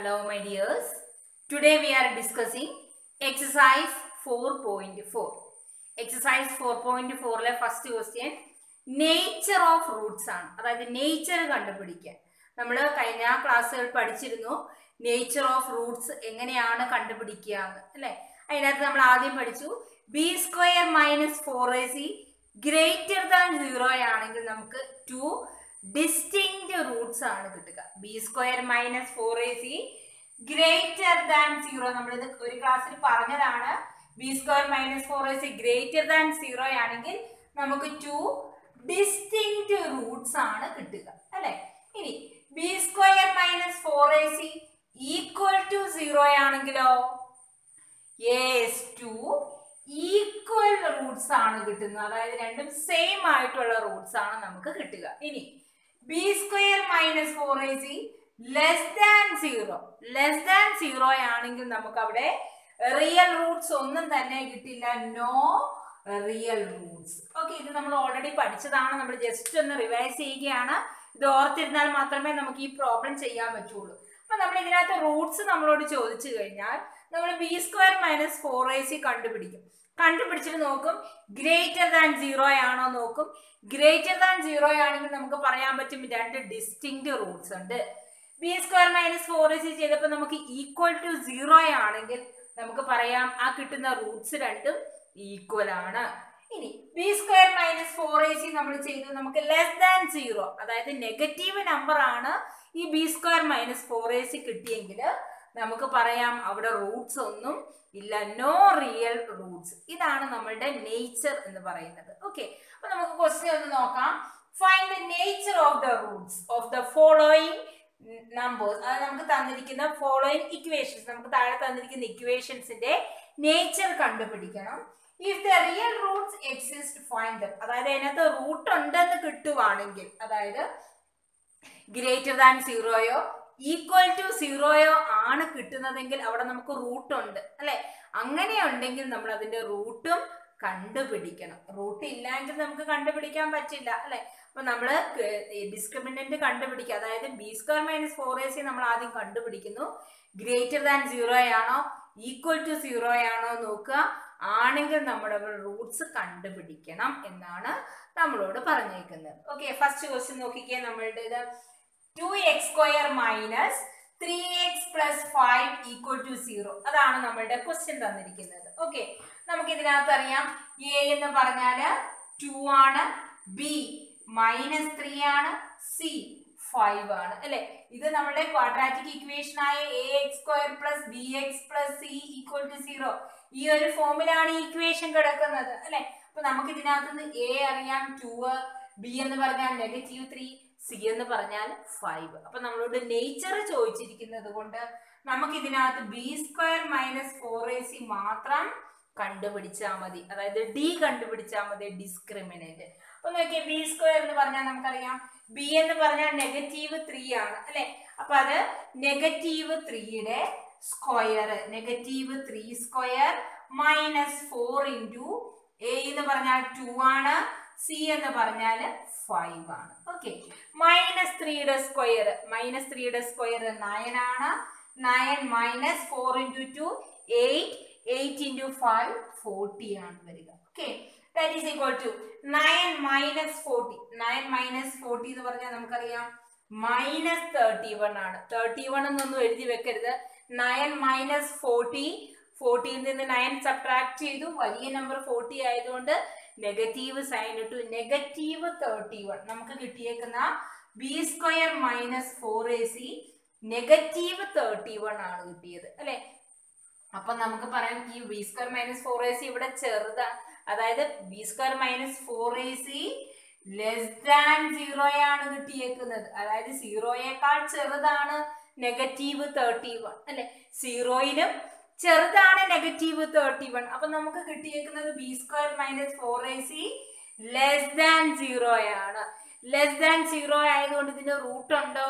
Hello my dears. Today we are discussing exercise 4.4. Exercise 4.4 ലെ first question nature of roots ആണ് അതായത് nature കണ്ടുപിടിക്കാൻ നമ്മൾ കഴിഞ്ഞ ക്ലാസ്സുകൾ പഠിച്ചിരുന്നു നേച്ചർ ഓഫ് റൂട്ട്സ് എങ്ങനെയാണ് കണ്ടുപിടിക്കുക എന്ന് അല്ലേ അതിനകത്ത് നമ്മൾ ആദ്യം പഠിച്ചു b square minus four A C greater than zero ആണെങ്കിൽ നമുക്ക് ടു ഡിസ്റ്റിങ് റൂട്ട്സ് ആണ് കിട്ടുക b square minus four A C greater than zero നമ്മളിത് ഒരു ക്ലാസ്സിൽ പറഞ്ഞതാണ് b square minus four A C greater than zero ആണെങ്കിൽ നമുക്ക് ടു ഡിസ്റ്റിങ് റൂട്ട്സ് ആണ് കിട്ടുക അല്ലെ ഇനി b square minus four A C equal to zero ആണെങ്കിലോ എസ് ടു ഈക്വൽ റൂട്ട്സ് ആണ് കിട്ടുന്നത് അതായത് രണ്ടും സെയിം ആയിട്ടുള്ള റൂട്ട്സ് ആണ് നമുക്ക് കിട്ടുക ഇനി b square minus four A c less than zero less than zero ആണെങ്കിൽ നമുക്ക് അവിടെ റിയൽ റൂട്ട്സ് ഒന്നും തന്നെ കിട്ടില്ല നോ റിയൽ റൂട്ട്സ് ഓക്കെ ഇത് നമ്മൾ ഓൾറെഡി പഠിച്ചതാണ് നമ്മൾ ജസ്റ്റ് ഒന്ന് റിവൈസ് ചെയ്യുകയാണ് ഇത് ഓർത്തിരുന്നാൽ മാത്രമേ നമുക്ക് ഈ പ്രോബ്ലം ചെയ്യാൻ പറ്റുള്ളൂ അപ്പൊ നമ്മൾ ഇതിനകത്ത് റൂട്ട്സ് നമ്മളോട് ചോദിച്ചു കഴിഞ്ഞാൽ നമ്മൾ B square minus four A c കണ്ടുപിടിക്കും കണ്ടുപിടിച്ചിട്ട് നോക്കും ഗ്രേറ്റർ ദാൻ സീറോ ആണോ നോക്കും ഗ്രേറ്റർ ദാൻ സീറോ ആണെങ്കിൽ നമുക്ക് പറയാൻ പറ്റും രണ്ട് ഡിസ്റ്റിങ് റൂട്ട്സ് ഉണ്ട് b square minus four A c ചെയ്തപ്പോൾ നമുക്ക് ഈക്വൽ ടു സീറോ ആണെങ്കിൽ നമുക്ക് പറയാം ആ കിട്ടുന്ന റൂട്ട്സ് രണ്ടും ഈക്വൽ ആണ് ഇനി b square minus four A C നമ്മൾ ചെയ്തു നമുക്ക് ലെസ് ദാൻ സീറോ അതായത് നെഗറ്റീവ് നമ്പർ ആണ് ഈ b square minus four A c കിട്ടിയെങ്കിൽ നമുക്ക് പറയാം അവിടെ റൂട്ട്സ് ഒന്നും ഇല്ല നോ റിയൽ റൂട്ട്സ് ഇതാണ് നമ്മളുടെ നേച്ചർ എന്ന് പറയുന്നത് ഓക്കെ അപ്പൊ നമുക്ക് ക്വസ്റ്റ്യൻ ഒന്ന് നോക്കാം find the nature of the roots of the following numbers അത് നമുക്ക് തന്നിരിക്കുന്ന ഫോളോയിങ് ഇക്വേഷൻസ് നമുക്ക് താഴെ തന്നിരിക്കുന്ന ഇക്വേഷൻസിന്റെ നേച്ചർ കണ്ടുപിടിക്കണം if the real roots exist find അതായത് അതിനകത്ത് റൂട്ട് ഉണ്ടെന്ന് കിട്ടുവാണെങ്കിൽ അതായത് ഗ്രേറ്റർ ദാൻ സീറോയോ ഈക്വൽ ടു സീറോയോ ആണ് കിട്ടുന്നതെങ്കിൽ അവിടെ നമുക്ക് റൂട്ട് ഉണ്ട് അല്ലെ അങ്ങനെ ഉണ്ടെങ്കിൽ നമ്മൾ അതിന്റെ റൂട്ടും കണ്ടുപിടിക്കണം റൂട്ട് ഇല്ലെങ്കിൽ നമുക്ക് കണ്ടുപിടിക്കാൻ പറ്റില്ല അല്ലെ അപ്പൊ നമ്മള് ഡിസ്ക്രിമിനന്റ് കണ്ടുപിടിക്കുക അതായത് b square minus four A C നമ്മൾ ആദ്യം കണ്ടുപിടിക്കുന്നു ഗ്രേറ്റർ ദാൻ സീറോ ആണോ ഈക്വൽ ടു സീറോ ആണോ നോക്കുക ആണെങ്കിൽ നമ്മുടെ റൂട്ട്സ് കണ്ടുപിടിക്കണം എന്നാണ് നമ്മളോട് പറഞ്ഞേക്കുന്നത് ഓക്കെ ഫസ്റ്റ് ക്വസ്റ്റ്യൻ നോക്കിക്കേ നമ്മളുടേത് two X square minus three x plus five equal to zero അതാണ് നമ്മളുടെ ക്വസ്റ്റ്യൻ തന്നിരിക്കുന്നത് ഓക്കെ നമുക്ക് ഇതിനകത്ത് അറിയാം എ എന്ന് പറഞ്ഞാല് ടു ആണ് ബി മൈനസ് ത്രീ ആണ് സി ഫൈവ് ആണ് അല്ലെ ഇത് നമ്മുടെ ക്വാഡ്രാറ്റിക് ഇക്വേഷൻ ആയ a X square plus B X plus C equal to zero ഈ ഒരു ഫോമിലാണ് ഈ ഇക്വേഷൻ കിടക്കുന്നത് അല്ലെ അപ്പൊ നമുക്ക് ഇതിനകത്ത് എ അറിയാം ടു ബി എന്ന് പറഞ്ഞാൽ നെഗറ്റീവ് ത്രീ സി എന്ന് പറഞ്ഞാൽ ഫൈവ് അപ്പൊ നമ്മളോട് നേച്ചർ ചോദിച്ചിരിക്കുന്നത് കൊണ്ട് നമുക്ക് ഇതിനകത്ത് b square minus four A c മാത്രം കണ്ടുപിടിച്ചാൽ മതി അതായത് ഡി കണ്ടുപിടിച്ചാൽ മതി ഡിസ്ക്രിമിനന്റ് അപ്പൊ നോക്കിയേ ബി സ്ക്വയർ എന്ന് പറഞ്ഞാൽ നമുക്കറിയാം ബി എന്ന് പറഞ്ഞാൽ നെഗറ്റീവ് ത്രീ ആണ് അല്ലെ അപ്പൊ അത് നെഗറ്റീവ് ത്രീയുടെ square negative three square minus four into A എന്ന് പറഞ്ഞാൽ ടു ആണ് സി എന്ന് പറഞ്ഞാൽ ഫൈവ് ആണ് ഓക്കെ മൈനസ് ത്രീയുടെ സ്ക്വയർ മൈനസ് ത്രീയുടെ സ്ക്വയർ നയൻ ആണ് nine minus four into two eight eight into five forty ആണ് വരിക okay that is equal to nine minus forty nine minus forty എന്ന് പറഞ്ഞാൽ നമുക്കറിയാം മൈനസ് തേർട്ടി വൺ ആണ് തേർട്ടി വൺ എന്നൊന്നും എഴുതി വെക്കരുത് നയൻ മൈനസ് ഫോർട്ടി ഫോർട്ടിയിൽ നിന്ന് നയൻ സബ്ട്രാക്ട് ചെയ്തു വലിയ നമ്പർ ഫോർട്ടി ആയതുകൊണ്ട് നെഗറ്റീവ് സൈൻ ഇട്ടു നെഗറ്റീവ് തേർട്ടി വൺ നമുക്ക് കിട്ടിയേക്കുന്ന b square minus four A c negative thirty one ആണ് കിട്ടിയത് അല്ലെ അപ്പൊ നമുക്ക് പറയാം ഈ b square minus four A c ഇവിടെ ചെറുതാണ് അതായത് b square minus four A c less than സീറോയാണ് കിട്ടിയേക്കുന്നത് അതായത് സീറോയേക്കാൾ ചെറുതാണ് നെഗറ്റീവ് തേർട്ടി വൺ അല്ലെ സീറോയിലും ചെറുതാണ് നെഗറ്റീവ് തേർട്ടി വൺ അപ്പൊ നമുക്ക് കിട്ടിയേക്കുന്നത് b square minus four A c less than zero ആണ് ലെസ് ദാൻ സീറോ ആയതുകൊണ്ട് ഇതിന്റെ റൂട്ട് ഉണ്ടോ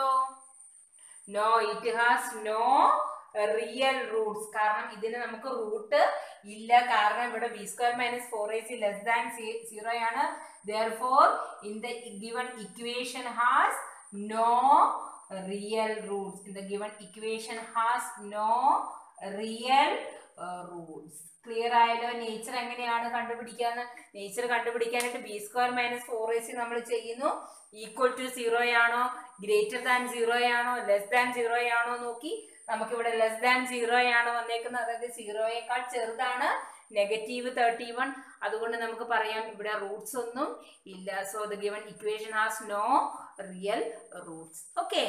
no it has no real roots കാരണം ഇതിന് നമുക്ക് റൂട്ട് ഇല്ല കാരണം ഇവിടെ b square minus four A c less than zero ആണ് therefore in the given equation has no real roots in the given equation has no real roots clear ആയല്ലോ nature എങ്ങനെയാണ് കണ്ടുപിടിക്കാന്ന് നേച്ചർ കണ്ടുപിടിക്കാനായിട്ട് B square minus four A C നമ്മൾ ചെയ്യുന്നു equal to zero ആണോ greater than zero ആണോ less than zero ആണോ നോക്കി നമുക്കിവിടെ ലെസ് ദാൻ സീറോ ആണ് വന്നേക്കുന്നത് അതായത് സീറോയേക്കാൾ ചെറുതാണ് നെഗറ്റീവ് തേർട്ടി വൺ അതുകൊണ്ട് നമുക്ക് പറയാം ഇവിടെ റൂട്ട്സ് ഒന്നും ഇല്ല so the given equation has no real roots okay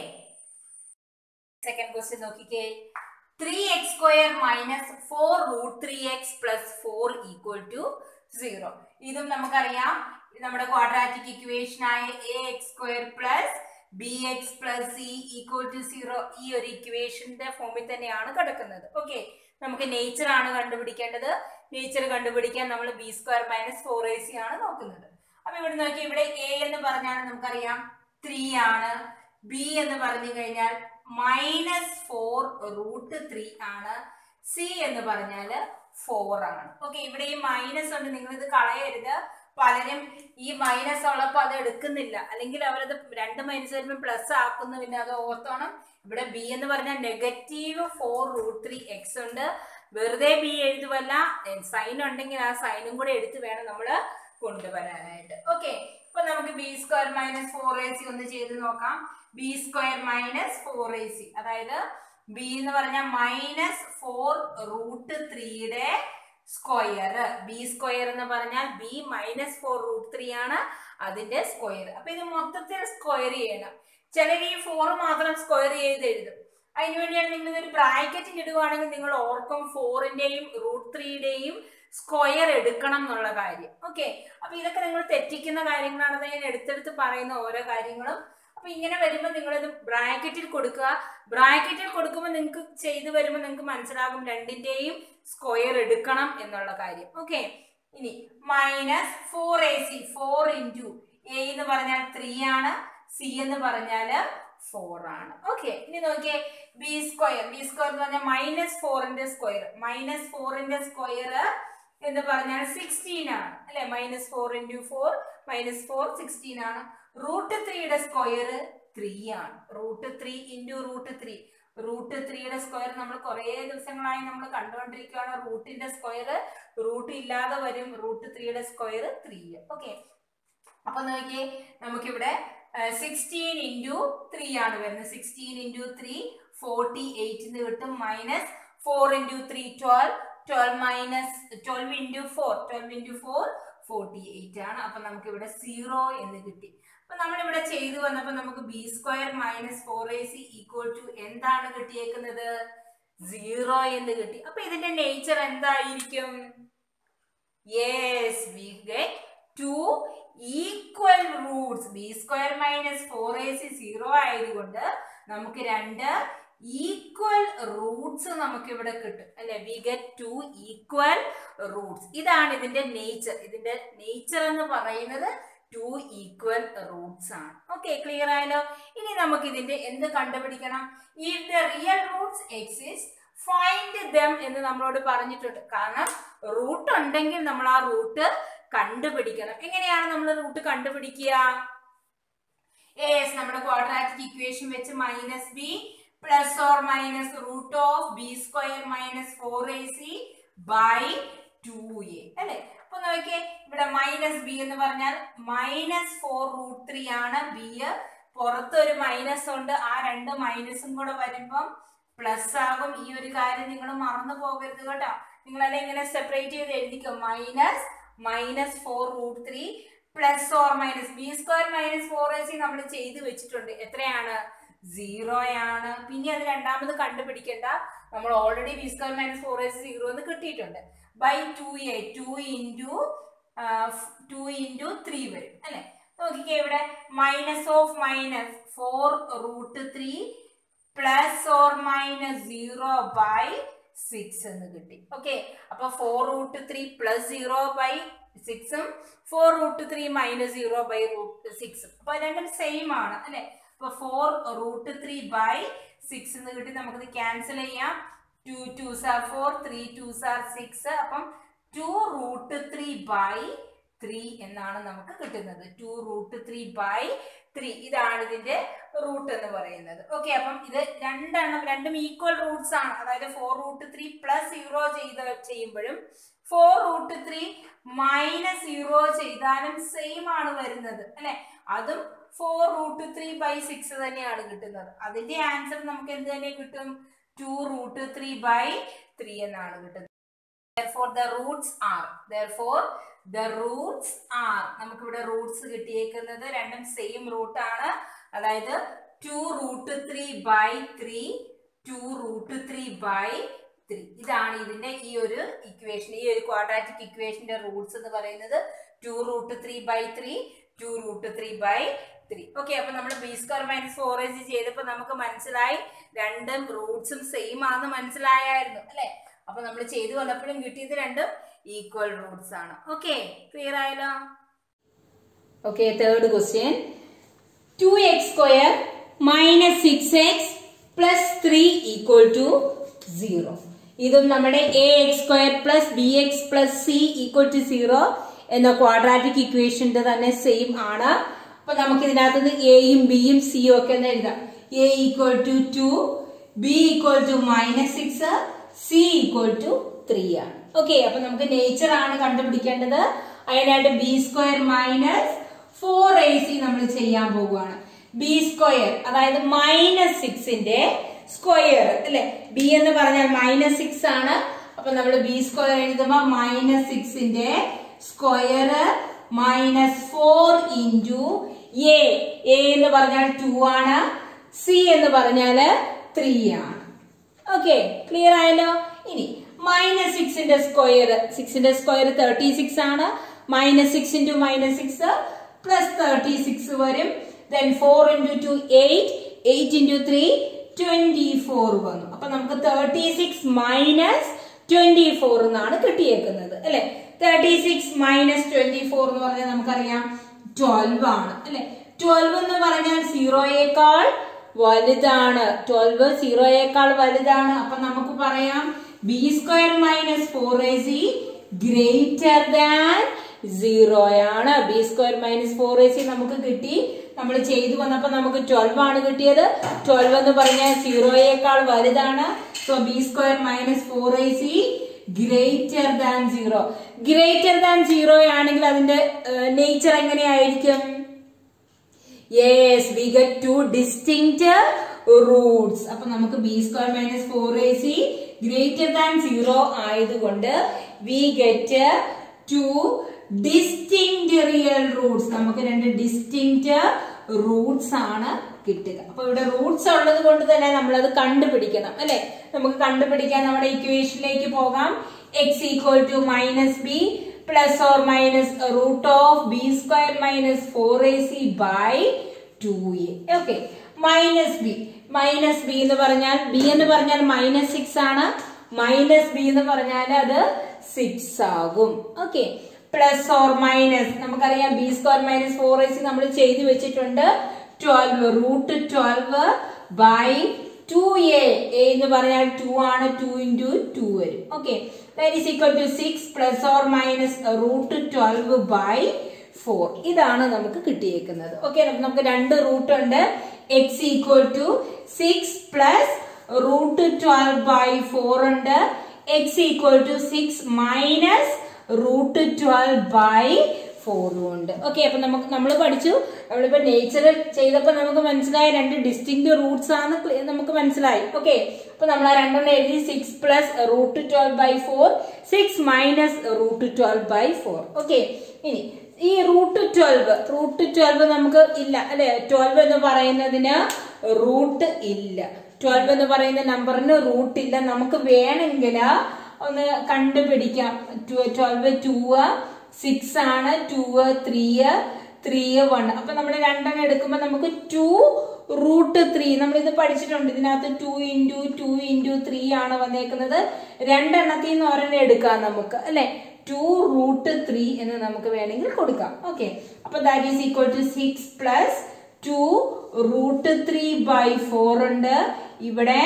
second question നോക്കിക്കേ three x square minus four root three x plus four equal to zero ഇതും നമുക്കറിയാം നമ്മുടെ ക്വാഡ്രാറ്റിക് ഇക്വേഷൻ ആയ a X square plus B X plus C equal to zero ഈ ഒരു ഇക്വേഷന്റെ ഫോമിൽ തന്നെയാണ് കിടക്കുന്നത് ഓക്കെ നമുക്ക് നേച്ചർ ആണ് കണ്ടുപിടിക്കേണ്ടത് നേച്ചർ കണ്ടുപിടിക്കാൻ നമ്മൾ B square minus four A c ആണ് നോക്കുന്നത് അപ്പൊ ഇവിടെ നോക്കി ഇവിടെ എ എന്ന് പറഞ്ഞാൽ നമുക്കറിയാം ത്രീ ആണ് ബി എന്ന് പറഞ്ഞു കഴിഞ്ഞാൽ മൈനസ് ഫോർ റൂട്ട് ത്രീ ആണ് സി എന്ന് പറഞ്ഞാൽ ഫോർ ആണ് ഓക്കെ ഇവിടെ ഈ മൈനസ് ഉണ്ട് നിങ്ങൾ ഇത് കളയരുത് പലരും ഈ മൈനസ് ഉള്ളപ്പോൾ അത് എടുക്കുന്നില്ല അല്ലെങ്കിൽ അവരത് രണ്ട് മൈനസ് വരുമ്പോൾ പ്ലസ് ആക്കുന്നു പിന്നെ അത് ഓർത്തോണം ഇവിടെ ബി എന്ന് പറഞ്ഞാൽ negative four root three x ഉണ്ട് വെറുതെ ബി എഴുതുവല്ല സൈൻ ഉണ്ടെങ്കിൽ ആ സൈനും കൂടെ എടുത്ത് വേണം നമ്മൾ കൊണ്ടുവരാനായിട്ട് ഓക്കെ അപ്പൊ നമുക്ക് B square minus four A c ഒന്ന് ചെയ്ത് നോക്കാം b square minus four A c അതായത് ബി എന്ന് പറഞ്ഞാൽ മൈനസ് ഫോർ റൂട്ട് ത്രീയുടെ സ്ക്വയർ ബി സ്ക്വയർ എന്ന് പറഞ്ഞാൽ b minus four root three ആണ് അതിന്റെ സ്ക്വയർ അപ്പൊ ഇത് മൊത്തത്തിൽ സ്ക്വയർ ചെയ്യണം ചിലർ ഈ ഫോർ മാത്രം സ്ക്വയർ ചെയ്ത് എഴുതും അതിന് വേണ്ടിയാണ് നിങ്ങൾ ഇതൊരു ബ്രാക്കറ്റിൽ ഇടുകയാണെങ്കിൽ നിങ്ങൾ ഓർക്കും ഫോറിന്റെയും റൂട്ട് ത്രീയുടെയും സ്ക്വയർ എടുക്കണം എന്നുള്ള കാര്യം ഓക്കെ അപ്പൊ ഇതൊക്കെ നിങ്ങൾ തെറ്റിക്കുന്ന കാര്യങ്ങളാണ് അത് ഞാൻ എടുത്തെടുത്ത് പറയുന്ന ഓരോ കാര്യങ്ങളും അപ്പൊ ഇങ്ങനെ വരുമ്പോൾ നിങ്ങളിത് ബ്രാക്കറ്റിൽ കൊടുക്കുക ബ്രാക്കറ്റിൽ കൊടുക്കുമ്പോൾ നിങ്ങൾക്ക് ചെയ്തു വരുമ്പോൾ നിങ്ങൾക്ക് മനസ്സിലാകും രണ്ടിന്റെയും സ്ക്വയർ എടുക്കണം എന്നുള്ള കാര്യം ഓക്കെ ഇനി minus four A c four into A എന്ന് പറഞ്ഞാൽ ത്രീ ആണ് സി എന്ന് പറഞ്ഞാൽ ഫോർ ആണ് ഓക്കെ ഇനി നോക്കിയേ ബി സ്ക്വയർ ബി സ്ക്വയർ എന്ന് പറഞ്ഞാൽ മൈനസ് ഫോറിന്റെ സ്ക്വയർ മൈനസ് ഫോറിന്റെ സ്ക്വയർ എന്ന് പറഞ്ഞാൽ സിക്സ്റ്റീൻ ആണ് അല്ലെ minus four into four minus four sixteen ആണ് റൂട്ട് ത്രീയുടെ സ്ക്വയർ ത്രീ ആണ് root three into root three root ത്രീയുടെ സ്ക്വയർ നമ്മൾ കുറേ ദിവസങ്ങളായി നമ്മൾ കണ്ടുകൊണ്ടിരിക്കുകയാണ് റൂട്ടിന്റെ സ്ക്വയർ റൂട്ട് ഇല്ലാതെ വരും റൂട്ട് ത്രീയുടെ സ്ക്വയർ ത്രീ ഓക്കെ അപ്പൊ നോക്കിയേ നമുക്കിവിടെ സിക്സ്റ്റീൻ ഇൻറ്റു ത്രീ ആണ് വരുന്നത് സിക്സ്റ്റീൻ ഇൻറ്റു ത്രീ ഫോർട്ടി എയ്റ്റിന്ന് കിട്ടും minus four into three twelve twelve minus twelve into four twelve into four forty eight ആണ് അപ്പൊ നമുക്ക് ഇവിടെ സീറോ എന്ന് കിട്ടി അപ്പൊ നമ്മൾ ഇവിടെ ചെയ്തു വന്നപ്പോൾ നമുക്ക് B square minus four A C equal to എന്താണ് കിട്ടിയേക്കുന്നത് സീറോ എന്ന് കിട്ടി അപ്പൊ ഇതിന്റെ നേച്ചർ എന്തായിരിക്കും yes we get two equal roots B square minus four A C zero ആയതുകൊണ്ട് നമുക്ക് രണ്ട് ഈക്വൽ റൂട്ട്സ് നമുക്ക് ഇവിടെ കിട്ടും അല്ലെ we get two equal roots ഇതാണ് ഇതിന്റെ നേച്ചർ ഇതിന്റെ നേച്ചർ എന്ന് പറയുന്നത് ടു ഈക്വൽ റൂട്ട്സ് ആണ് ഓക്കെ ക്ലിയർ ആയല്ലോ ഇനി നമുക്ക് ഇതിന്റെ എന്ത് കണ്ടുപിടിക്കണം if the real roots exist find them എന്ന് നമ്മളോട് പറഞ്ഞിട്ടുണ്ട് കാരണം റൂട്ട് ഉണ്ടെങ്കിൽ നമ്മൾ ആ റൂട്ട് കണ്ടുപിടിക്കണം എങ്ങനെയാണ് നമ്മൾ റൂട്ട് കണ്ടുപിടിക്കുക എസ് നമ്മുടെ ക്വാഡ്രാറ്റിക് ഇക്വേഷൻ വെച്ച് minus B plus or minus root of B square minus four A C by two A അല്ലെ അപ്പൊ നോക്കിയേ ഇവിടെ മൈനസ് ബി എന്ന് പറഞ്ഞാൽ മൈനസ് ഫോർ റൂട്ട് ത്രീ ആണ് ബി പുറത്തൊരു മൈനസ് ഉണ്ട് ആ രണ്ട് മൈനസും കൂടെ വരുമ്പം പ്ലസ് ആകും ഈ ഒരു കാര്യം നിങ്ങൾ മറന്നു പോകരുത് കേട്ടോ നിങ്ങളെല്ലാം ഇങ്ങനെ സെപ്പറേറ്റ് ചെയ്ത് എഴുതിക്കോ minus minus four root three plus or minus B square minus four A C നമ്മൾ ചെയ്ത് വെച്ചിട്ടുണ്ട് എത്രയാണ് സീറോ ആണ് പിന്നെ അത് രണ്ടാമത് കണ്ടുപിടിക്കേണ്ട നമ്മൾ already B square minus four A C zero എന്ന് കിട്ടിയിട്ടുണ്ട് by two A two into two into three വരും അല്ലെ നോക്കിക്കേ ഇവിടെ minus of minus four root three plus or minus zero by six എന്ന് കിട്ടി ഓക്കെ അപ്പൊ four root three plus zero by സിക്സും four root three minus zero by root സിക്സും അപ്പൊ രണ്ടും സെയിം ആണ് അല്ലെ അപ്പൊ four root three by six എന്ന് കിട്ടി നമുക്കിത് ക്യാൻസൽ ചെയ്യാം two twos are four three twos are six അപ്പം two root three by three എന്നാണ് നമുക്ക് കിട്ടുന്നത് two root three by three ഇതാണ് ഇതിന്റെ റൂട്ട് എന്ന് പറയുന്നത് ഓക്കെ അപ്പം ഇത് രണ്ടെണ്ണം രണ്ടും ഈക്വൽ റൂട്ട്സ് ആണ് അതായത് four root three plus zero ചെയ്ത് ചെയ്യുമ്പോഴും four root three minus zero ചെയ്താലും സെയിം ആണ് വരുന്നത് അല്ലെ അതും four root three by six തന്നെയാണ് കിട്ടുന്നത് അതിന്റെ ആൻസർ നമുക്ക് എന്ത് തന്നെ കിട്ടും two root three by three എന്നാണ് കിട്ടുന്നത് therefore the roots are therefore the roots are നമുക്ക് ഇവിടെ റൂട്ട്സ് കിട്ടിയേക്കുന്നത് രണ്ടും സെയിം റൂട്ട് ആണ് അതായത് two root three by three two root three by three ഇതാണ് ഇതിന്റെ ഈ ഒരു ഇക്വേഷൻ ഈ ഒരു ക്വാഡ്രാറ്റിക് ഇക്വേഷന്റെ റൂട്ട്സ് എന്ന് പറയുന്നത് two root three by three two root three by three okay അപ്പൊ നമ്മൾ B square minus four H ചെയ്തപ്പോൾ നമുക്ക് മനസ്സിലായി രണ്ടും റൂട്ട്സും സെയിം ആണെന്ന് മനസ്സിലായായിരുന്നു അല്ലെ അപ്പൊ നമ്മൾ ചെയ്തു വന്നപ്പോഴും കിട്ടിയത് രണ്ടും ഈക്വൽ റൂട്ട്സ് ആണ് ഓക്കെ ക്ലിയർ ആയല്ലോ okay third question two X square minus six X plus three equal to zero ഇതും നമ്മുടെ A X square plus B X plus C equal to zero എന്ന ക്വാഡ്രാറ്റിക് ഇക്വേഷന്റെ തന്നെ സെയിം ആണ് അപ്പൊ നമുക്ക് ഇതിനകത്ത് നിന്ന് എയും ബിയും സിയും ഒക്കെ ഒന്ന് എഴുതാം A equal to two B equal to minus six C equal to three ആണ് ഓക്കെ അപ്പൊ നമുക്ക് നേച്ചർ ആണ് കണ്ടുപിടിക്കേണ്ടത് അതിനായിട്ട് B square minus four A C നമ്മൾ ചെയ്യാൻ പോവുകയാണ് ബി സ്ക്വയർ അതായത് മൈനസ് സിക്സിന്റെ സ്ക്വയർ അല്ലെ ബി എന്ന് പറഞ്ഞാൽ മൈനസ് സിക്സ് ആണ് അപ്പൊ നമ്മൾ ബി സ്ക്വയർ എഴുതുമ്പോ മൈനസ് സിക്സിന്റെ square minus four into A A എന്ന് പറഞ്ഞാൽ ടു ആണ് സി എന്ന് പറഞ്ഞാല് ത്രീ ആണ് ഓക്കെ ക്ലിയർ ആയല്ലോ ഇനി മൈനസ് സിക്സിന്റെ സ്ക്വയർ സിക്സിന്റെ സ്ക്വയർ തേർട്ടി സിക്സ് ആണ് minus six into minus six plus thirty six വരും then four into two eight eight into three twenty four വന്നു അപ്പൊ നമുക്ക് thirty six minus twenty four എന്നാണ് കിട്ടിയേക്കുന്നത് അല്ലെ thirty six minus twenty four എന്ന് പറഞ്ഞാൽ നമുക്കറിയാം ട്വൽവ് ആണ് അല്ലെ ട്വൽവ് എന്ന് പറഞ്ഞാൽ സീറോയേക്കാൾ വലുതാണ് ട്വൽവ് സീറോയേക്കാൾ വലുതാണ് അപ്പൊ നമുക്ക് പറയാം B square minus four A C greater than zero ആണ് B square minus four A C നമുക്ക് കിട്ടി നമ്മൾ ചെയ്തു വന്നപ്പോ നമുക്ക് ട്വൽവ് ആണ് കിട്ടിയത് ട്വൽവ് എന്ന് പറഞ്ഞാൽ സീറോയേക്കാൾ വലുതാണ് so B square minus four A C greater than zero greater than zero ആണെങ്കിൽ അതിന്റെ നേച്ചർ എങ്ങനെയായിരിക്കും yes we get two distinct roots അപ്പൊ നമുക്ക് B square minus four A C greater than zero ആയതുകൊണ്ട് we get two distinct real roots നമുക്ക് രണ്ട് distinct roots ആണ് കിട്ടുക അപ്പൊ ഇവിടെ റൂട്ട്സ് ഉള്ളത് കൊണ്ട് തന്നെ നമ്മൾ അത് കണ്ടുപിടിക്കണം അല്ലെ നമുക്ക് കണ്ടുപിടിക്കാൻ നമ്മുടെ ഇക്വേഷനിലേക്ക് പോകാം X equal to minus B plus or minus root of B square minus four A C by two A okay minus B minus B എന്ന് പറഞ്ഞാൽ ബി എന്ന് പറഞ്ഞാൽ മൈനസ് സിക്സ് ആണ് മൈനസ് ബി എന്ന് പറഞ്ഞാൽ അത് സിക്സ് ആകും ഓക്കെ പ്ലസ് ഓർ മൈനസ് നമുക്കറിയാം B square minus four A C നമ്മൾ ചെയ്തു വെച്ചിട്ടുണ്ട് twelve root twelve by two A എന്ന് പറഞ്ഞാൽ ടു ആണ് ടു ഇൻറ്റു ടു വരും okay that is equal to six plus or minus root twelve by four ഇതാണ് നമുക്ക് കിട്ടിയേക്കുന്നത് ഓക്കെ നമുക്ക് രണ്ട് റൂട്ട് ഉണ്ട് X equal to six plus root twelve by four ഉണ്ട് X equal to six minus root twelve by ഫോറും ഉണ്ട് okay അപ്പൊ നമുക്ക് നമ്മൾ പഠിച്ചു നമ്മളിപ്പോ നേച്ചർ ചെയ്തപ്പോ നമുക്ക് മനസ്സിലായ രണ്ട് ഡിസ്റ്റിങ് റൂട്ട്സ് ആണ് clear- നമുക്ക് മനസ്സിലായി ഓക്കെ അപ്പൊ നമ്മൾ ആ രണ്ടെണ്ണം എഴുതി six plus root twelve by four six minus root twelve by four okay ഇനി ഈ റൂട്ട് ട്വൽവ് റൂട്ട് ട്വൽവ് നമുക്ക് ഇല്ല അല്ലെ ട്വൽവ് എന്ന് പറയുന്നതിന് റൂട്ട് ഇല്ല ട്വൽവ് എന്ന് പറയുന്ന നമ്പറിന് റൂട്ട് ഇല്ല നമുക്ക് വേണമെങ്കിൽ ഒന്ന് കണ്ടുപിടിക്കാം ട്വൽവ് ടൂ സിക്സ് ആണ് ടൂ ത്രീ ത്രീ വൺ അപ്പൊ നമ്മൾ രണ്ടെണ്ണം എടുക്കുമ്പോൾ നമുക്ക് ടു റൂട്ട് ത്രീ നമ്മൾ ഇത് പഠിച്ചിട്ടുണ്ട് ഇതിനകത്ത് two into two into three ആണ് വന്നേക്കുന്നത് രണ്ടെണ്ണത്തിൽ നിന്ന് ഒരെണ്ണം എടുക്കാം നമുക്ക് അല്ലെ ടു റൂട്ട് ത്രീ എന്ന് നമുക്ക് വേണമെങ്കിൽ കൊടുക്കാം ഓക്കെ അപ്പൊ that is equal to six plus two root three by four ഉണ്ട് ഇവിടെ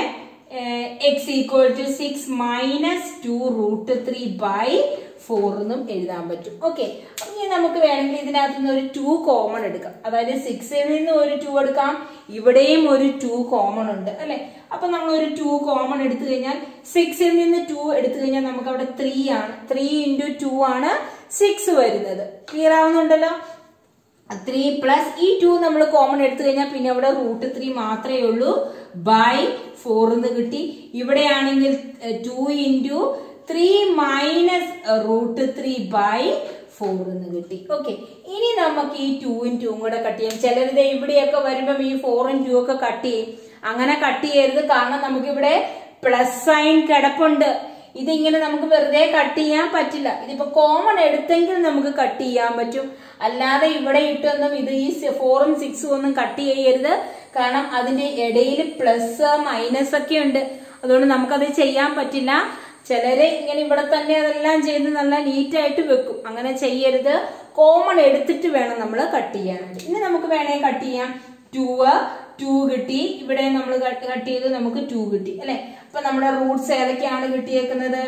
X equal to six minus two root three by four എന്നും എഴുതാൻ പറ്റും ഓക്കെ അപ്പൊ ഇനി നമുക്ക് വേണമെങ്കിൽ ഇതിനകത്ത് നിന്ന് ഒരു ടു കോമൺ എടുക്കാം അതായത് സിക്സിൽ നിന്ന് ഒരു ടു എടുക്കാം ഇവിടെയും ഒരു ടു കോമൺ ഉണ്ട് അല്ലെ അപ്പൊ നമ്മൾ ഒരു ടു കോമൺ എടുത്തു കഴിഞ്ഞാൽ സിക്സിൽ നിന്ന് ടു എടുത്തു കഴിഞ്ഞാൽ നമുക്ക് അവിടെ ത്രീ ആണ് ത്രീ ഇൻറ്റു ടു ആണ് സിക്സ് വരുന്നത് ക്ലിയർ ആവുന്നുണ്ടല്ലോ ത്രീ പ്ലസ് ഈ ടു നമ്മൾ കോമൺ എടുത്തു കഴിഞ്ഞാൽ പിന്നെ അവിടെ റൂട്ട് ത്രീ മാത്രമേ ഉള്ളൂ ബൈ ഫോർ എന്ന് കിട്ടി ഇവിടെയാണെങ്കിൽ two into three minus root three by four എന്ന് കിട്ടി ഓക്കെ ഇനി നമുക്ക് ഈ ടൂവും ടൂവും കൂടെ കട്ട് ചെയ്യാം ചിലരുടെ ഇവിടെയൊക്കെ വരുമ്പം ഈ ഫോറും ടൂ ഒക്കെ കട്ട് ചെയ്യും അങ്ങനെ കട്ട് ചെയ്യരുത് കാരണം നമുക്കിവിടെ പ്ലസ് സൈൻ കിടപ്പുണ്ട് ഇതിങ്ങനെ നമുക്ക് വെറുതെ കട്ട് ചെയ്യാൻ പറ്റില്ല ഇതിപ്പോ കോമൺ എടുത്തെങ്കിൽ നമുക്ക് കട്ട് ചെയ്യാൻ പറ്റും അല്ലാതെ ഇവിടെ ഇട്ടൊന്നും ഇത് ഈ ഫോറും സിക്സും ഒന്നും കട്ട് ചെയ്യരുത് കാരണം അതിന്റെ ഇടയിൽ പ്ലസ് മൈനസ് ഒക്കെ ഉണ്ട് അതുകൊണ്ട് നമുക്കത് ചെയ്യാൻ പറ്റില്ല ചിലര് ഇങ്ങനെ ഇവിടെ തന്നെ അതെല്ലാം ചെയ്ത് നല്ല നീറ്റായിട്ട് വെക്കും അങ്ങനെ ചെയ്യരുത് കോമൺ എടുത്തിട്ട് വേണം നമ്മൾ കട്ട് ചെയ്യാനായിട്ട് ഇനി നമുക്ക് വേണേ കട്ട് ചെയ്യാം ടൂ ടു കിട്ടി ഇവിടെ നമ്മൾ കട്ട് ചെയ്ത് നമുക്ക് ടു കിട്ടി അല്ലെ അപ്പൊ നമ്മുടെ റൂട്ട്സ് ഏതൊക്കെയാണ് കിട്ടിയേക്കുന്നത്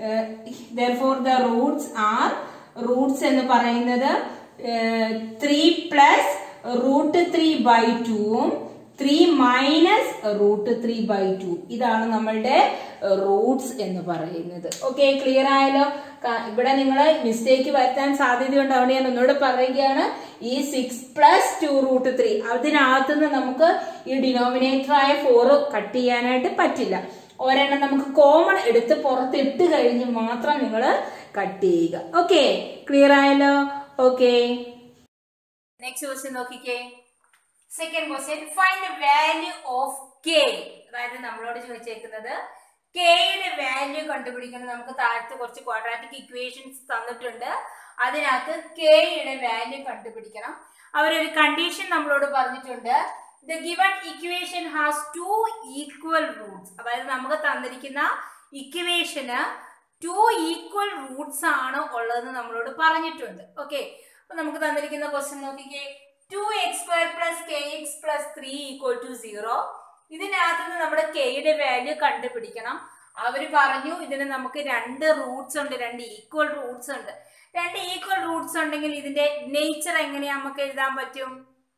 for the roots are roots എന്ന് പറയുന്നത് three plus root three by ടുവും three minus root three by two ഇതാണ് നമ്മളുടെ റൂട്ട്സ് എന്ന് പറയുന്നത് ഓക്കെ ക്ലിയർ ആയല്ലോ ക- ഇവിടെ നിങ്ങൾ മിസ്റ്റേക്ക് വരുത്താൻ സാധ്യതയുണ്ട് അതുകൊണ്ട് ഞാൻ ഒന്നുകൂടെ പറയുകയാണ് ഈ six plus two root three അതിനകത്തുനിന്ന് നമുക്ക് ഈ ഡിനോമിനേറ്റർ ആയ ഫോർ കട്ട് ചെയ്യാനായിട്ട് പറ്റില്ല ഒരെണ്ണം നമുക്ക് കോമൺ എടുത്ത് പുറത്തിട്ട് കഴിഞ്ഞ് മാത്രം നിങ്ങൾ കട്ട് ചെയ്യുക ഓക്കെ ക്ലിയർ ആയല്ലോ ഓക്കെ നെക്സ്റ്റ് ക്വസ്റ്റ്യൻ നോക്കിക്കേ second question find the value of K അതായത് നമ്മളോട് ചോദിച്ചേക്കുന്നത് കെയുടെ വാല്യൂ കണ്ടുപിടിക്കണം നമുക്ക് താഴത്ത് കുറച്ച് ക്വാഡ്രാറ്റിക് ഇക്വേഷൻസ് തന്നിട്ടുണ്ട് അതിനകത്ത് കെയുടെ വാല്യൂ കണ്ടുപിടിക്കണം അവരൊരു കണ്ടീഷൻ നമ്മളോട് പറഞ്ഞിട്ടുണ്ട് the given equation has two equal roots അതായത് നമുക്ക് തന്നിരിക്കുന്ന ഇക്വേഷന് ടു ഈക്വൽ റൂട്ട്സ് ആണ് ഉള്ളതെന്ന് നമ്മളോട് പറഞ്ഞിട്ടുണ്ട് ഓക്കെ അപ്പൊ നമുക്ക് തന്നിരിക്കുന്ന ക്വസ്റ്റ്യൻ നോക്കിക്കേ two X square plus K X plus three equal to zero ഇതിനകത്ത് നിന്ന് നമ്മുടെ കെയുടെ വാല്യൂ കണ്ടുപിടിക്കണം അവർ പറഞ്ഞു ഇതിന് നമുക്ക് രണ്ട് റൂട്ട്സ് ഉണ്ട് രണ്ട് ഈക്വൽ റൂട്ട്സ് ഉണ്ട് രണ്ട് ഈക്വൽ റൂട്ട്സ് ഉണ്ടെങ്കിൽ ഇതിന്റെ നേച്ചർ എങ്ങനെയാ നമുക്ക് എഴുതാൻ പറ്റും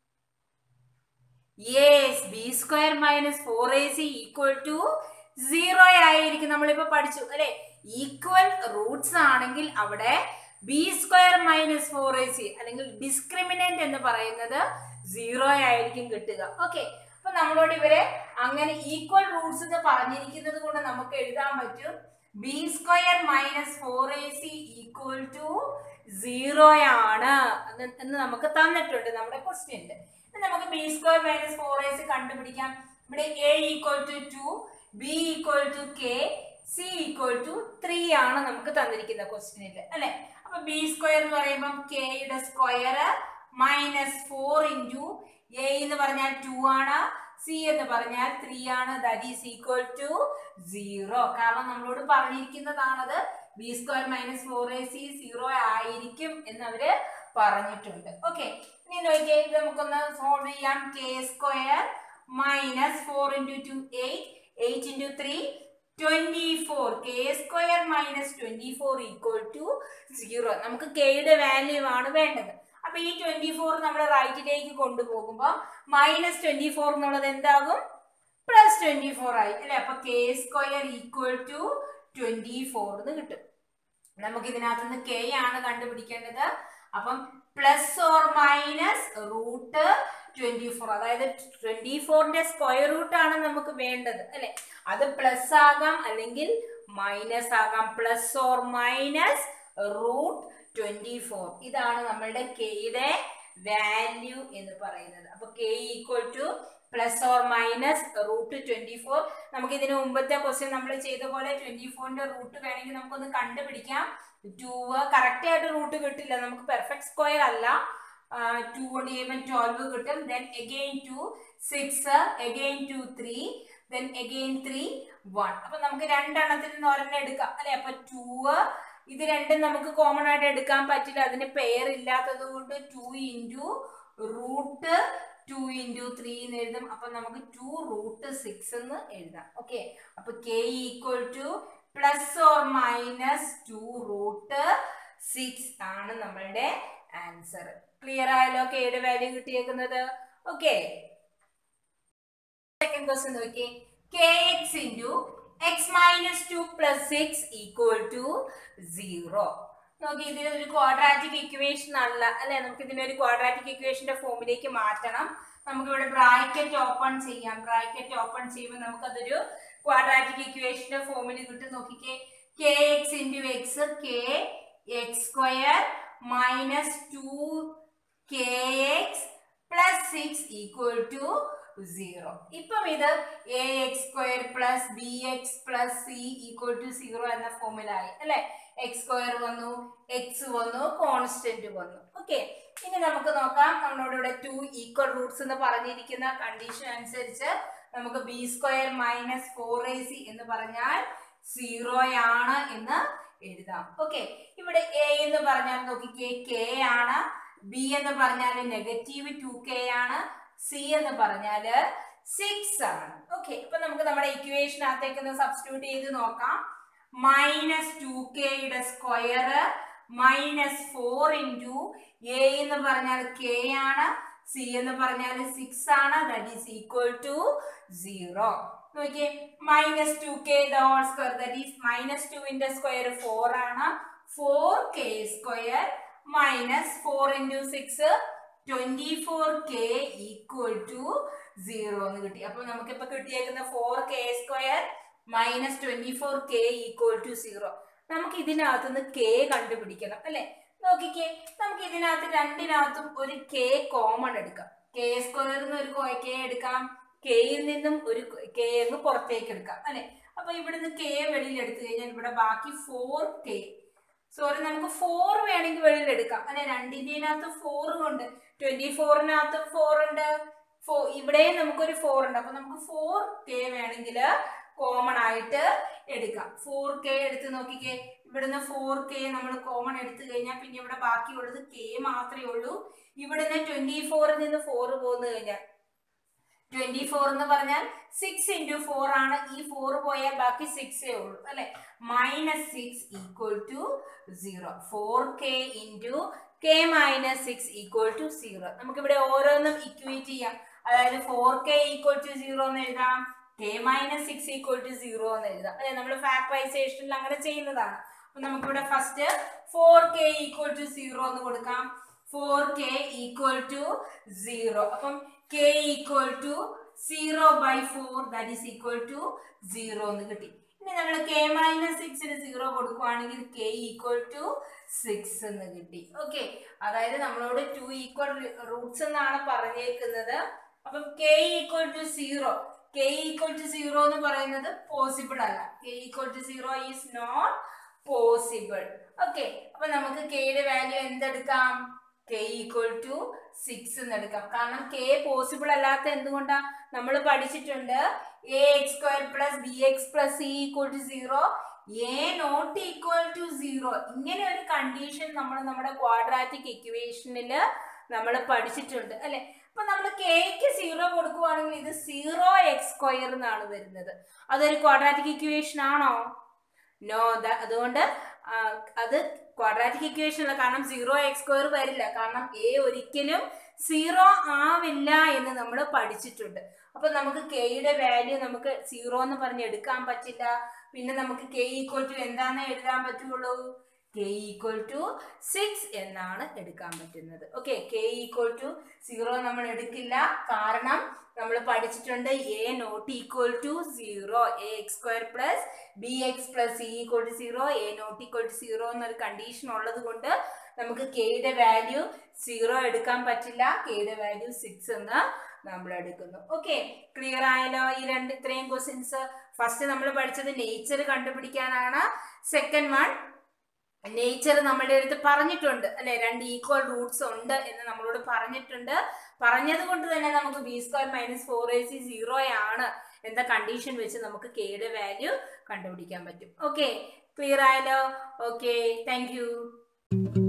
yes B square minus four A C equal to zero ആയിരിക്കും നമ്മളിപ്പോ പഠിച്ചു അല്ലെ ഈക്വൽ റൂട്ട്സ് ആണെങ്കിൽ അവിടെ B square minus four A C അല്ലെങ്കിൽ ഡിസ്ക്രിമിനന്റ് എന്ന് പറയുന്നത് സീറോ ആയിരിക്കും കിട്ടുക ഓക്കെ അപ്പൊ നമ്മളോട് ഇവരെ അങ്ങനെ ഈക്വൽ റൂട്ട്സ് എന്ന് പറഞ്ഞിരിക്കുന്നത് കൊണ്ട് നമുക്ക് എഴുതാൻ പറ്റും B square minus four A C equal to zero ആണ് എന്ന് എന്ന് നമുക്ക് തന്നിട്ടുണ്ട് നമ്മുടെ ക്വസ്റ്റ്യനിൽ നമുക്ക് B square minus four A C കണ്ടുപിടിക്കാം ഇവിടെ A equal to two B equal to K C equal to three ആണ് നമുക്ക് തന്നിരിക്കുന്ന ക്വസ്റ്റ്യനിൽ അല്ലെ അപ്പൊ ബി സ്ക്വയർ എന്ന് പറയുമ്പോൾ കെയുടെ square minus four into A എന്ന് പറഞ്ഞാൽ ടു ആണ് സി എന്ന് പറഞ്ഞാൽ ത്രീ ആണ് that is equal to zero കാരണം നമ്മളോട് പറഞ്ഞിരിക്കുന്നതാണത് B square minus four A C zero ആയിരിക്കും എന്ന് അവര് പറഞ്ഞിട്ടുണ്ട് ഓക്കെ ഇനി നോക്കിയേ ഇത് നമുക്കൊന്ന് സോൾവ് ചെയ്യാം K square minus four into two eight eight into three twenty four K square minus twenty four equal to zero നമുക്ക് കെയുടെ വാല്യൂ ആണ് വേണ്ടത് അപ്പൊ ഈ ട്വന്റി ഫോർ നമ്മൾ റൈറ്റിലേക്ക് കൊണ്ടുപോകുമ്പോൾ മൈനസ് ട്വന്റി ഫോർ എന്നുള്ളത് എന്താകും പ്ലസ് ട്വന്റി ഫോർ ആയി അല്ലെ അപ്പൊ K square equal to twenty four എന്ന് കിട്ടും നമുക്ക് ഇതിനകത്ത് നിന്ന് കെ ആണ് കണ്ടുപിടിക്കേണ്ടത് അപ്പം plus or minus root twenty four അതായത് ട്വന്റി ഫോറിന്റെ സ്ക്വയർ റൂട്ട് ആണ് നമുക്ക് വേണ്ടത് അല്ലെ അത് പ്ലസ് ആകാം അല്ലെങ്കിൽ മൈനസ് ആകാം plus or minus root twenty four ഇതാണ് നമ്മളുടെ കെയുടെ വാല്യൂ എന്ന് പറയുന്നത് അപ്പൊ K equal to plus or minus root twenty four നമുക്ക് ഇതിന് മുമ്പത്തെ ക്വസ്റ്റ്യൻ നമ്മൾ ചെയ്ത പോലെ ട്വന്റി ഫോറിന്റെ റൂട്ട് വേണമെങ്കിൽ നമുക്കൊന്ന് കണ്ടുപിടിക്കാം ടു കറക്റ്റ് ആയിട്ട് റൂട്ട് കിട്ടില്ല നമുക്ക് പെർഫെക്റ്റ് സ്ക്വയർ അല്ല ടു കൊണ്ട് ചെയ്യുമ്പോൾ ട്വൽവ് കിട്ടും then again two six again two three then again three one അപ്പൊ നമുക്ക് രണ്ടെണ്ണത്തിൽ നിന്ന് ഒരെണ്ണം എടുക്കാം അല്ലെ അപ്പൊ ടു ഇത് രണ്ടും നമുക്ക് കോമൺ ആയിട്ട് എടുക്കാൻ പറ്റില്ല അതിന് പെയർ ഇല്ലാത്തത് കൊണ്ട് two into root two into three എന്ന് എഴുതും അപ്പൊ നമുക്ക് ടു റൂട്ട് സിക്സ് എന്ന് എഴുതാം ഓക്കെ അപ്പൊ K equal to plus or minus two root six ആണ് നമ്മളുടെ ആൻസർ ക്ലിയർ ആയല്ലോ കെയുടെ വാല്യൂ കിട്ടിയേക്കുന്നത് ഓക്കെ സെക്കൻഡ് ക്വസ്റ്റ്യൻ നോക്കി K X into X minus two plus six equal to zero നോക്കി ഇതിനൊരു ക്വാഡ്രാറ്റിക് ഇക്വേഷൻ അല്ല അല്ലെ നമുക്ക് ഇതിനൊരു ക്വാഡ്രാറ്റിക് ഇക്വേഷന്റെ ഫോമിലേക്ക് മാറ്റണം നമുക്ക് ഇവിടെ ബ്രാക്കറ്റ് ഓപ്പൺ ചെയ്യാം ബ്രാക്കറ്റ് ഓപ്പൺ ചെയ്യുമ്പോൾ നമുക്കതൊരു ക്വാഡ്രാറ്റിക് ഇക്വേഷന്റെ ഫോമിൽ കിട്ടും നോക്കിക്കേ K X into X K X square minus two K X plus six equal to zero ഇപ്പം ഇത് A X square plus B X plus C equal to zero എന്ന ഫോമിലായി അല്ലെ എക്സ് സ്ക്വയർ വന്നു എക്സ് വന്നു കോൺസ്റ്റന്റ് വന്നു okay ഇനി നമുക്ക് നോക്കാം നമ്മളോട് ഇവിടെ ടു ഈക്വൽ റൂട്ട്സ് എന്ന് പറഞ്ഞിരിക്കുന്ന കണ്ടീഷൻ അനുസരിച്ച് നമുക്ക് B square minus four A C എന്ന് പറഞ്ഞാൽ സീറോയാണ് എന്ന് എഴുതാം ഓക്കെ ഇവിടെ എ എന്ന് പറഞ്ഞാൽ നോക്കിക്കേ കെ ആണ് ബി എന്ന് പറഞ്ഞാൽ നെഗറ്റീവ് ടു കെ ആണ് സി എന്ന് പറഞ്ഞാല് സിക്സ് ആണ് ഓക്കെ ഇപ്പൊ നമുക്ക് നമ്മുടെ ഇക്വേഷനകത്തേക്ക് ഒന്ന് സബ്സ്റ്റിറ്റ്യൂട്ട് ചെയ്ത് നോക്കാം മൈനസ് ടു കെയുടെ square minus four into A എന്ന് പറഞ്ഞാൽ കെ ആണ് സി എന്ന് പറഞ്ഞാൽ സിക്സ് ആണ് that is equal to zero നോക്കിയേ minus two K the whole square that is minus ടുവിന്റെ സ്ക്വയർ ഫോർ ആണ് four K square minus four into six twenty four K equal to zero എന്ന് കിട്ടി അപ്പൊ നമുക്കിപ്പോ കിട്ടിയേക്കുന്ന four K square minus twenty four K equal to zero നമുക്ക് ഇതിനകത്തുനിന്ന് K കണ്ടുപിടിക്കണം അല്ലെ നോക്കിക്കേ നമുക്ക് ഇതിനകത്ത് രണ്ടിനകത്തും ഒരു കെ കോമൺ എടുക്കാം കെ സ്ക്വയറിൽ നിന്ന് ഒരു കെ എടുക്കാം കെയിൽ നിന്നും ഒരു കെ എന്ന് പുറത്തേക്ക് എടുക്കാം അല്ലെ അപ്പൊ ഇവിടുന്ന് കെ വെളിയിൽ എടുത്തു കഴിഞ്ഞാൽ ഇവിടെ ബാക്കി ഫോർ കെ സോറി നമുക്ക് ഫോർ വേണമെങ്കിൽ വെളിയിൽ എടുക്കാം അല്ലെ രണ്ടിന്റെനകത്ത് ഫോറും ഉണ്ട് ട്വന്റി ഫോറിനകത്ത് ഫോർ ഉണ്ട് ഫോ ഇവിടെ നമുക്കൊരു ഫോർ ഉണ്ട് അപ്പൊ നമുക്ക് ഫോർ കെ വേണമെങ്കിൽ കോമൺ ആയിട്ട് എടുക്കാം ഫോർ കെ എടുത്ത് നോക്കിക്കേ ഇവിടുന്ന് ഫോർ കെ നമ്മൾ കോമൺ എടുത്തു കഴിഞ്ഞാൽ പിന്നെ ഇവിടെ ബാക്കിയുള്ളത് കെ മാത്രമേ ഉള്ളൂ ഇവിടുന്ന് ട്വന്റി ഫോറിൽ നിന്ന് ഫോർ പോന്നു കഴിഞ്ഞാൽ ട്വന്റി ഫോർ എന്ന് പറഞ്ഞാൽ സിക്സ് ഇൻറ്റു ഫോർ ആണ് ഈ ഫോർ പോയാൽ ബാക്കി സിക്സേ ഉള്ളൂ അല്ലെ minus six equal to zero four K into K minus six equal to zero നമുക്കിവിടെ ഓരോന്നും ഇക്വേറ്റ് ചെയ്യാം അതായത് four K equal to zero എന്ന് എഴുതാം K minus six equal to zero എന്ന് എഴുതാം അല്ലെ നമ്മൾ ഫാക്ടറൈസേഷനിൽ അങ്ങനെ ചെയ്യുന്നതാണ് അപ്പൊ നമുക്കിവിടെ first four K equal to zero എന്ന് കൊടുക്കാം four K equal to zero അപ്പം K equal to zero by four that is equal to zero എന്ന് കിട്ടി ഇനി നമ്മൾ കെ മൈനസ് സിക്സിന് സീറോ കൊടുക്കുവാണെങ്കിൽ കെ ഈക്വൽ ടു സിക്സ് എന്ന് കിട്ടി ഓക്കെ അതായത് നമ്മളോട് ടു ഈക്വൽ റൂട്ട്സ് എന്നാണ് പറഞ്ഞേക്കുന്നത് അപ്പം K equal to zero K equal to zero എന്ന് പറയുന്നത് പോസിബിൾ അല്ല K equal to zero is not possible okay അപ്പൊ നമുക്ക് കെയുടെ വാല്യൂ എന്തെടുക്കാം കെ ഈക്വൽ ടു സിക്സ് എന്ന് എടുക്കാം കാരണം കെ പോസിബിൾ അല്ലാത്ത എന്തുകൊണ്ടാ നമ്മൾ പഠിച്ചിട്ടുണ്ട് A X square plus B X plus C equal to zero A not equal to zero ഇങ്ങനെ ഒരു കണ്ടീഷൻ നമ്മൾ നമ്മുടെ ക്വാഡ്രാറ്റിക് ഇക്വേഷനിൽ നമ്മൾ പഠിച്ചിട്ടുണ്ട് അല്ലെ അപ്പൊ നമ്മൾ കെക്ക് സീറോ കൊടുക്കുവാണെങ്കിൽ ഇത് സീറോ എക്സ് സ്ക്വയർ എന്നാണ് വരുന്നത് അതൊരു ക്വാഡ്രാറ്റിക് ഇക്വേഷൻ ആണോ നോ അതുകൊണ്ട് ആ, അത് ക്വാഡ്രാറ്റിക് ഇക്വേഷൻ അല്ല കാരണം സീറോ എക്സ് സ്ക്വയർ വരില്ല കാരണം എ ഒരിക്കലും സീറോ ആവില്ല എന്ന് നമ്മൾ പഠിച്ചിട്ടുണ്ട് അപ്പൊ നമുക്ക് കെയുടെ വാല്യൂ നമുക്ക് സീറോ എന്ന് പറഞ്ഞ് എടുക്കാൻ പറ്റില്ല പിന്നെ നമുക്ക് കെ ഈക്വൽ ടു എന്താണെന്ന് എഴുതാൻ പറ്റുള്ളൂ കെ ഈക്വൽ ടു സിക്സ് എന്നാണ് എടുക്കാൻ പറ്റുന്നത് okay K equal to zero നമ്മൾ എടുക്കില്ല കാരണം നമ്മൾ പഠിച്ചിട്ടുണ്ട് A not equal to zero A X square plus B X plus C equal to zero A not equal to zero എന്നൊരു കണ്ടീഷൻ ഉള്ളത് കൊണ്ട് നമുക്ക് കെയുടെ വാല്യൂ സീറോ എടുക്കാൻ പറ്റില്ല കെയുടെ വാല്യൂ സിക്സ് എന്ന് നമ്മൾ എടുക്കുന്നു ഓക്കെ ക്ലിയർ ആയല്ലോ ഈ രണ്ട് ഇത്രയും ക്വസ്റ്റ്യൻസ് ഫസ്റ്റ് നമ്മൾ പഠിച്ചത് നേച്ചർ കണ്ടുപിടിക്കാനാണ് സെക്കൻഡ് വൺ നേച്ചർ നമ്മളുടെ അടുത്ത് പറഞ്ഞിട്ടുണ്ട് അല്ലെ രണ്ട് ഈക്വൽ റൂട്ട്സ് ഉണ്ട് എന്ന് നമ്മളോട് പറഞ്ഞിട്ടുണ്ട് പറഞ്ഞത് കൊണ്ട് തന്നെ നമുക്ക് B square minus four A C zero ആണ് എന്ന കണ്ടീഷൻ വെച്ച് നമുക്ക് കെയുടെ വാല്യൂ കണ്ടുപിടിക്കാൻ പറ്റും ഓക്കെ ക്ലിയർ ആയല്ലോ ഓക്കെ താങ്ക് യു